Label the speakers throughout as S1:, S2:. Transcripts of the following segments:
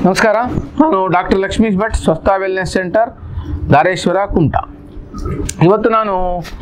S1: ನಮಸ್ಕಾರ ನಾನು ಡಾಕ್ಟರ್ ಲಕ್ಷ್ಮೀಶ್ ಭಟ್ ಸ್ವಸ್ಥ ವೆಲ್ನೆಸ್ ಸೆಂಟರ್ ಧಾರೇಶ್ವರ ಕುಮಟ ಇವತ್ತು ನಾನು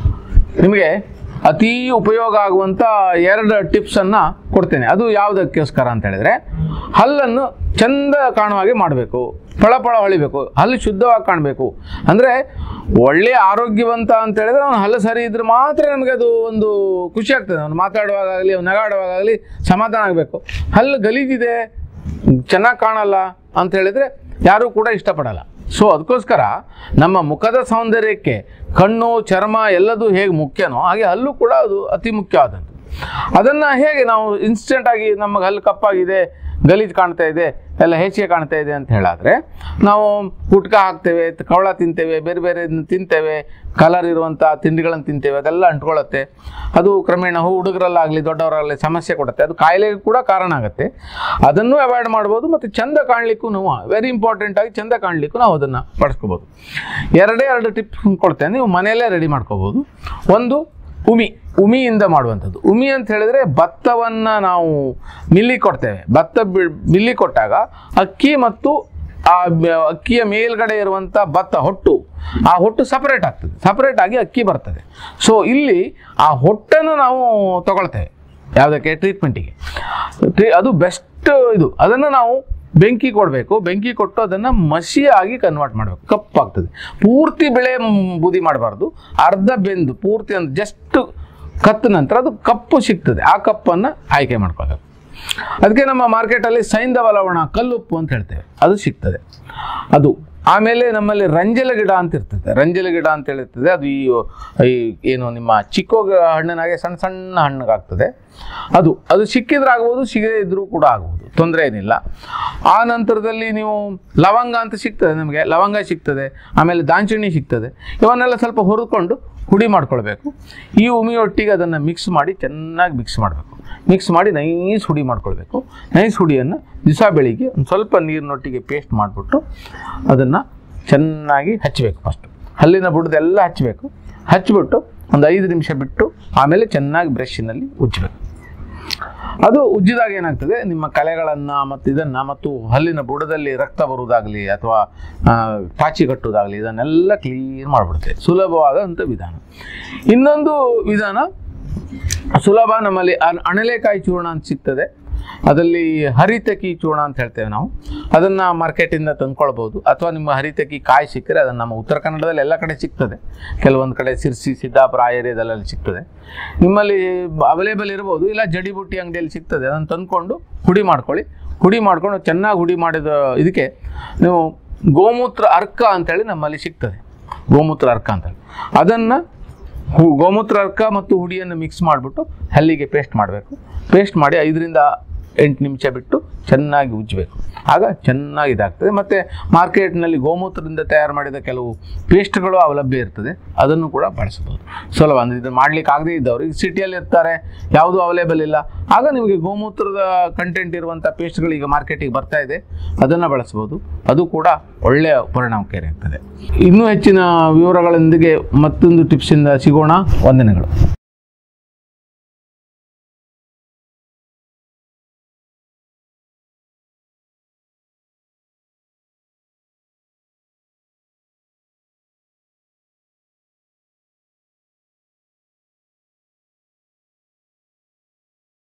S1: ನಿಮಗೆ ಅತೀ ಉಪಯೋಗ ಆಗುವಂಥ ಎರಡು ಟಿಪ್ಸನ್ನು ಕೊಡ್ತೇನೆ ಅದು ಯಾವುದಕ್ಕೋಸ್ಕರ ಅಂತ ಹೇಳಿದ್ರೆ ಹಲ್ಲನ್ನು ಚಂದ ಕಾಣುವ ಹಾಗೆ ಮಾಡಬೇಕು ಫಳ ಫಳ ಹೊಳಿಬೇಕು ಹಲ್ಲು ಶುದ್ಧವಾಗಿ ಕಾಣಬೇಕು ಅಂದರೆ ಒಳ್ಳೆಯ ಆರೋಗ್ಯವಂತ ಅಂತ ಹೇಳಿದ್ರೆ ಅವನು ಹಲ್ಲು ಸರಿ ಇದ್ರೆ ಮಾತ್ರ ನಮಗೆ ಅದು ಒಂದು ಖುಷಿ ಆಗ್ತದೆ ಅವನು ಮಾತಾಡುವಾಗಲಿ ಅವ್ನು ನಗಾಡುವಾಗಲಿ ಸಮಾಧಾನ ಆಗಬೇಕು ಹಲ್ಲು ಗಲೀಜಿದೆ ಚೆನ್ನಾಗಿ ಕಾಣಲ್ಲ ಅಂತ ಹೇಳಿದರೆ ಯಾರೂ ಕೂಡ ಇಷ್ಟಪಡಲ್ಲ ಸೊ ಅದಕ್ಕೋಸ್ಕರ ನಮ್ಮ ಮುಖದ ಸೌಂದರ್ಯಕ್ಕೆ ಕಣ್ಣು ಚರ್ಮ ಎಲ್ಲದೂ ಹೇಗೆ ಮುಖ್ಯನೋ ಹಾಗೆ ಹಲ್ಲು ಕೂಡ ಅದು ಅತಿ ಮುಖ್ಯವಾದದ್ದು ಅದನ್ನು ಹೇಗೆ ನಾವು ಇನ್ಸ್ಟೆಂಟಾಗಿ ನಮಗೆ ಹಲ್ಲು ಕಪ್ಪಾಗಿದೆ ಗಲೀಜು ಕಾಣ್ತಾ ಇದೆ ಎಲ್ಲ ಹೆಚ್ಚಿಗೆ ಕಾಣ್ತಾ ಇದೆ ಅಂತ ಹೇಳಾದರೆ ನಾವು ಗುಟ್ಕ ಹಾಕ್ತೇವೆ ಕವಳ ತಿಂತೇವೆ ಬೇರೆ ಬೇರೆ ತಿಂತೇವೆ ಕಲರ್ ಇರುವಂಥ ತಿಂಡಿಗಳನ್ನು ತಿಂತೇವೆ ಅದೆಲ್ಲ ಅಂಟ್ಕೊಳ್ಳುತ್ತೆ ಅದು ಕ್ರಮೇಣ ಹೂ ಹುಡುಗರಲ್ಲಾಗಲಿ ದೊಡ್ಡವರಾಗಲಿ ಸಮಸ್ಯೆ ಕೊಡುತ್ತೆ ಅದು ಕಾಯಿಲೆಗೆ ಕೂಡ ಕಾರಣ ಆಗುತ್ತೆ ಅದನ್ನು ಅವಾಯ್ಡ್ ಮಾಡ್ಬೋದು ಮತ್ತು ಚಂದ ಕಾಣಲಿಕ್ಕೂ ನಾವು ವೆರಿ ಇಂಪಾರ್ಟೆಂಟಾಗಿ ಚಂದ ಕಾಣಲಿಕ್ಕೂ ನಾವು ಅದನ್ನು ಬಳಸ್ಕೋಬೋದು ಎರಡೇ ಎರಡು ಟಿಪ್ಸ್ ಕೊಡ್ತೇನೆ ನೀವು ಮನೆಯಲ್ಲೇ ರೆಡಿ ಮಾಡ್ಕೋಬೋದು ಒಂದು ಉಮಿ ಉಮಿಯಿಂದ ಮಾಡುವಂಥದ್ದು ಉಮಿ ಅಂತ ಹೇಳಿದರೆ ಭತ್ತವನ್ನು ನಾವು ಮಿಲ್ಲಿ ಕೊಡ್ತೇವೆ ಭತ್ತ ಬಿ- ಮಿಲ್ಲಿ ಕೊಟ್ಟಾಗ ಅಕ್ಕಿ ಮತ್ತು ಆ ಬ- ಅಕ್ಕಿಯ ಮೇಲ್ಗಡೆ ಇರುವಂಥ ಭತ್ತ ಹೊಟ್ಟು ಆ ಹೊಟ್ಟು ಸಪರೇಟ್ ಆಗ್ತದೆ ಸಪರೇಟ್ ಆಗಿ ಅಕ್ಕಿ ಬರ್ತದೆ ಸೊ ಇಲ್ಲಿ ಆ ಹೊಟ್ಟನ್ನು ನಾವು ತಗೊಳ್ತೇವೆ ಯಾವುದಕ್ಕೆ ಟ್ರೀಟ್ಮೆಂಟಿಗೆ ಟ್ರೀ- ಅದು ಬೆಸ್ಟ್ ಇದು ಅದನ್ನು ನಾವು ಬೆಂಕಿ ಕೊಡಬೇಕು ಬೆಂಕಿ ಕೊಟ್ಟು ಅದನ್ನು ಮಸಿಯಾಗಿ ಕನ್ವರ್ಟ್ ಮಾಡಬೇಕು ಕಪ್ಪಾಗ್ತದೆ ಪೂರ್ತಿ ಬೆಳೆ ಮ್- ಬೂದಿ ಮಾಡಬಾರ್ದು ಅರ್ಧ ಬೆಂದು ಪೂರ್ತಿ ಒಂದು ಜಸ್ಟ್ ಕತ್ತ ನಂತರ ಅದು ಕಪ್ಪು ಸಿಗ್ತದೆ ಆ ಕಪ್ಪನ್ನು ಆಯ್ಕೆ ಮಾಡ್ಕೋಬೇಕು ಅದಕ್ಕೆ ನಮ್ಮ ಮಾರ್ಕೆಟಲ್ಲಿ ಸೈಂಧವ ಲವಣ ಕಲ್ಲುಪ್ಪು ಅಂತ ಹೇಳ್ತೇವೆ ಅದು ಸಿಗ್ತದೆ ಅದು ಆಮೇಲೆ ನಮ್ಮಲ್ಲಿ ರಂಜಲ ಗಿಡ ಅಂತ ಇರ್ತದೆ ರಂಜಲ ಗಿಡ ಅಂತ ಹೇಳಿರ್ತದೆ ಅದು ಈ ಈ ಏನು ನಿಮ್ಮ ಚಿಕ್ಕೋ ಹಣ್ಣಿನಾಗೆ ಸಣ್ಣ ಸಣ್ಣ ಹಣ್ಣಿಗಾಗ್ತದೆ ಅದು ಅದು ಸಿಕ್ಕಿದ್ರೆ ಆಗ್ಬೋದು ಸಿಗದೇ ಇದ್ರೂ ಕೂಡ ಆಗ್ಬೋದು ತೊಂದರೆ ಏನಿಲ್ಲ ಆ ನಂತರದಲ್ಲಿ ನೀವು ಲವಂಗ ಅಂತ ಸಿಗ್ತದೆ ನಮಗೆ ಲವಂಗ ಸಿಗ್ತದೆ ಆಮೇಲೆ ದಾಂಚಣಿ ಸಿಗ್ತದೆ ಇವನ್ನೆಲ್ಲ ಸ್ವಲ್ಪ ಹುರಿದುಕೊಂಡು ಹುಡಿ ಮಾಡ್ಕೊಳ್ಬೇಕು ಈ ಉಮಿಯೊಟ್ಟಿಗೆ ಅದನ್ನು ಮಿಕ್ಸ್ ಮಾಡಿ ಚೆನ್ನಾಗಿ ಮಿಕ್ಸ್ ಮಾಡಬೇಕು ಮಿಕ್ಸ್ ಮಾಡಿ ನೈಸ್ ಹುಡಿ ಮಾಡ್ಕೊಳ್ಬೇಕು ನೈಸ್ ಹುಡಿಯನ್ನು ದಿವಸ ಬೆಳಿಗ್ಗೆ ಒಂದು ಸ್ವಲ್ಪ ನೀರಿನೊಟ್ಟಿಗೆ ಪೇಸ್ಟ್ ಮಾಡಿಬಿಟ್ಟು ಅದನ್ನು ಚೆನ್ನಾಗಿ ಹಚ್ಚಬೇಕು ಫಸ್ಟು ಹಲ್ಲಿನ ಬುಡದೆಲ್ಲ ಹಚ್ಚಬೇಕು ಹಚ್ಚಿಬಿಟ್ಟು ಒಂದು ಐದು ನಿಮಿಷ ಬಿಟ್ಟು ಆಮೇಲೆ ಚೆನ್ನಾಗಿ ಬ್ರಷಿನಲ್ಲಿ ಉಜ್ಜಬೇಕು ಅದು ಉಜ್ಜಿದಾಗ ಏನಾಗ್ತದೆ ನಿಮ್ಮ ಕಲೆಗಳನ್ನು ಮತ್ತು ಇದನ್ನು ಮತ್ತು ಹಲ್ಲಿನ ಬುಡದಲ್ಲಿ ರಕ್ತ ಬರುವುದಾಗಲಿ ಅಥವಾ ಆ, ಪಾಚಿ ಕಟ್ಟುವುದಾಗಲಿ ಇದನ್ನೆಲ್ಲ ಕ್ಲೀನ್ ಮಾಡಿಬಿಡುತ್ತೆ ಸುಲಭವಾದಂಥ ವಿಧಾನ ಇನ್ನೊಂದು ವಿಧಾನ ಸುಲಭ ನಮ್ಮಲ್ಲಿ ಅನ್- ಅಣಲೆಕಾಯಿ ಚೂರ್ಣ ಅಂತ ಸಿಗ್ತದೆ ಅದರಲ್ಲಿ ಹರಿತಕಿ ಚೂರ್ಣ ಅಂತ ಹೇಳ್ತೇವೆ ನಾವು ಅದನ್ನು ಮಾರ್ಕೆಟಿಂದ ತಂದ್ಕೊಳ್ಬೋದು ಅಥವಾ ನಿಮ್ಮ ಹರಿತಕಿ ಕಾಯಿ ಸಿಕ್ಕರೆ ಅದನ್ನು ನಮ್ಮ ಉತ್ತರ ಕನ್ನಡದಲ್ಲಿ ಎಲ್ಲ ಕಡೆ ಸಿಗ್ತದೆ ಕೆಲವೊಂದು ಕಡೆ ಸಿರ್ಸಿ ಸಿದ್ದಾಪುರ ಆ ಏರಿಯಾದಲ್ಲೆಲ್ಲ ಸಿಗ್ತದೆ ನಿಮ್ಮಲ್ಲಿ ಅವೈಲೇಬಲ್ ಇರ್ಬೋದು ಇಲ್ಲ ಜಡಿಬುಟ್ಟಿ ಅಂಗಡಿಯಲ್ಲಿ ಸಿಗ್ತದೆ ಅದನ್ನು ತಂದ್ಕೊಂಡು ಹುಡಿ ಮಾಡ್ಕೊಳ್ಳಿ ಹುಡಿ ಮಾಡ್ಕೊಂಡು ಚೆನ್ನಾಗಿ ಹುಡಿ ಮಾಡಿದ ಇದಕ್ಕೆ ನೀವು ಗೋಮೂತ್ರ ಅರ್ಕ ಅಂತೇಳಿ ನಮ್ಮಲ್ಲಿ ಸಿಗ್ತದೆ ಗೋಮೂತ್ರ ಅರ್ಕ ಅಂತೇಳಿ ಅದನ್ನು ಹು ಗೋಮೂತ್ರ ಅರ್ಕ ಮತ್ತು ಹುಡಿಯನ್ನು ಮಿಕ್ಸ್ ಮಾಡಿಬಿಟ್ಟು ಹಲ್ಲಿಗೆ ಪೇಸ್ಟ್ ಮಾಡಬೇಕು ಪೇಸ್ಟ್ ಮಾಡಿ ಐದರಿಂದ ಎಂಟು ನಿಮಿಷ ಬಿಟ್ಟು ಚೆನ್ನಾಗಿ ಉಜ್ಜಬೇಕು ಆಗ ಚೆನ್ನಾಗಿ ಇದಾಗ್ತದೆ ಮತ್ತು ಮಾರ್ಕೆಟ್ನಲ್ಲಿ ಗೋಮೂತ್ರದಿಂದ ತಯಾರು ಮಾಡಿದ ಕೆಲವು ಪೇಸ್ಟ್ಗಳು ಅವು ಲಭ್ಯ ಇರ್ತದೆ ಅದನ್ನು ಕೂಡ ಬಳಸ್ಬೋದು ಸುಲಭ ಅಂದರೆ ಇದು ಮಾಡ್ಲಿಕ್ಕೆ ಆಗದೇ ಇದ್ದವರು ಈಗ ಸಿಟಿಯಲ್ಲಿ ಇರ್ತಾರೆ ಯಾವುದೂ ಅವೈಲೇಬಲ್ ಇಲ್ಲ ಆಗ ನಿಮಗೆ ಗೋಮೂತ್ರದ ಕಂಟೆಂಟ್ ಇರುವಂಥ ಪೇಸ್ಟ್ಗಳು ಈಗ ಮಾರ್ಕೆಟಿಗೆ ಬರ್ತಾ ಇದೆ ಅದನ್ನು ಬಳಸ್ಬೋದು ಅದು ಕೂಡ ಒಳ್ಳೆಯ ಪರಿಣಾಮಕಾರಿ ಆಗ್ತದೆ ಇನ್ನೂ ಹೆಚ್ಚಿನ ವಿವರಗಳೊಂದಿಗೆ ಮತ್ತೊಂದು ಟಿಪ್ಸಿಂದ ಸಿಗೋಣ ವಂದನೆಗಳು